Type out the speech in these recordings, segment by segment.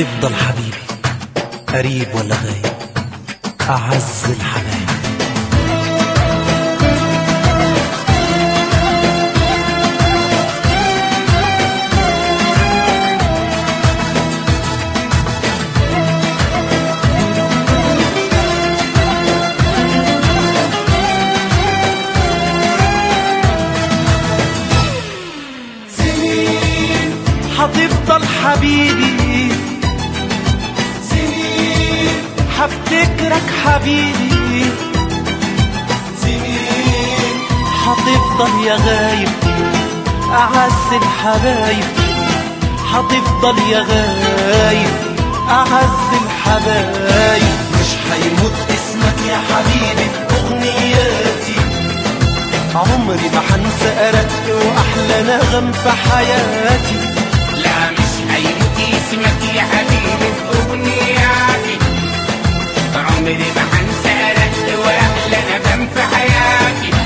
هتفضل حبيبي قريب ولا غايب أعز الحبايب سنين هتفضل حبيبي سنين هفتكرك حبيبي سنين هتفضل يا غايب أعز الحبايب هتفضل يا غايب أعز الحبايب مش هيموت اسمك يا حبيبي في أغنياتي عمري ما هنسى أرق وأحلى نغم في حياتي لا مش هيموت اسمك يا حبيبي في أغنياتي عمري ما هنسى رد وأحلى نغم في حياتي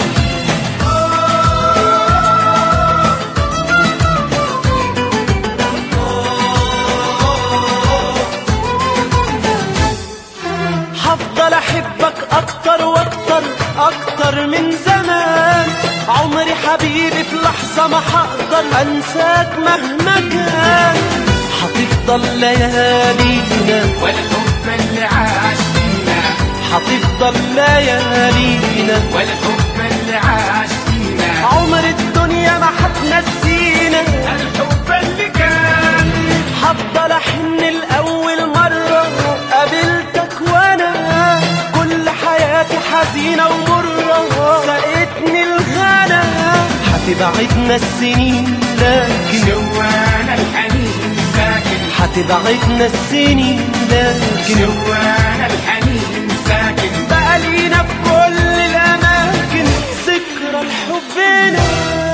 هفضل احبك اكتر واكتر اكتر من زمان عمري حبيبي في لحظة ما هقدر انساك مهما كان هتفضل ليالينا والحب اللي عاش فينا هتفضل ليالينا والحب اللي عاش فينا عمر الدنيا ما هتنسينا الحب اللي كان هفضل احن الاول مرة قابلتك وانا كل حياتي حزينة ومرة سقتني الغنى هتبعدنا السنين لكن جوانا الحنين ساكن هتبعدنا السنين لكن جوانا الحنين ساكن بقى لينا في كل الاماكن ذكرى لحبنا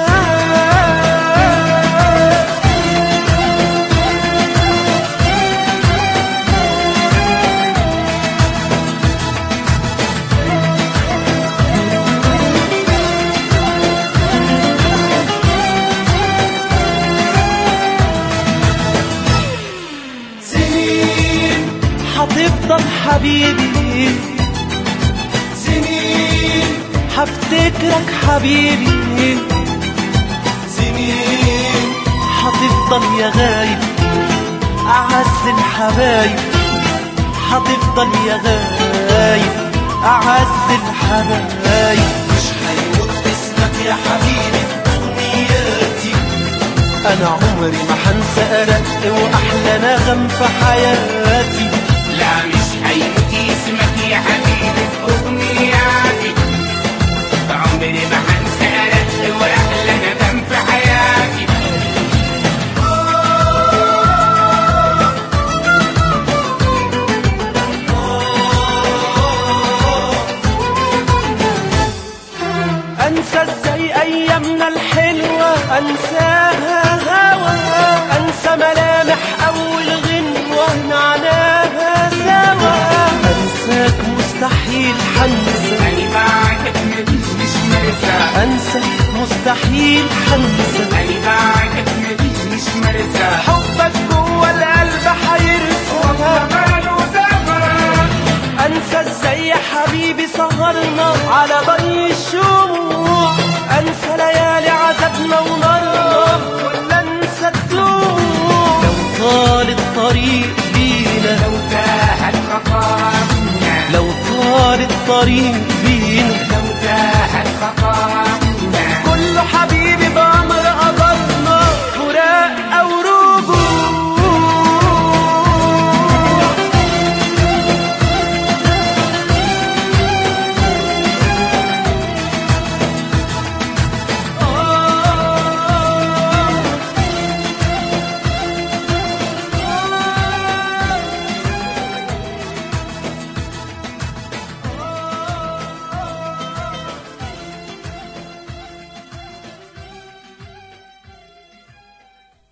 سنين هتفضل حبيبي سنين هفتكرك حبيبي سنين هتفضل يا غايب أعز الحبايب هتفضل يا غايب أعز الحبايب مش هيموت اسمك يا حبيبي في أغنياتي أنا عمري ما هنسى أرق وأحلى نغم في حياتي لا مش هيموت اسمك يا حبيبي في أغنياتي عمري ما هنسى رد وأحلى ندم في حياتي أنسى إزاي أيامنا الحلوة أنساها هوا أنسى ملامح أول غنوة نعناها سوا أنساك مستحيل حنسى أنا بعدك ماليش مش مرسى أنسى مستحيل حنسى أنا بعدك ماليش مش مرسى حبك جوه القلب حيرسى ماله زمان انسى ازاي يا حبيبي سهرنا على ضي الشموع انسى ليالي عذابنا ونارنا ولا انسى الدموع لو طال الطريق بينا لو تاهت خطايانا لو طال الطريق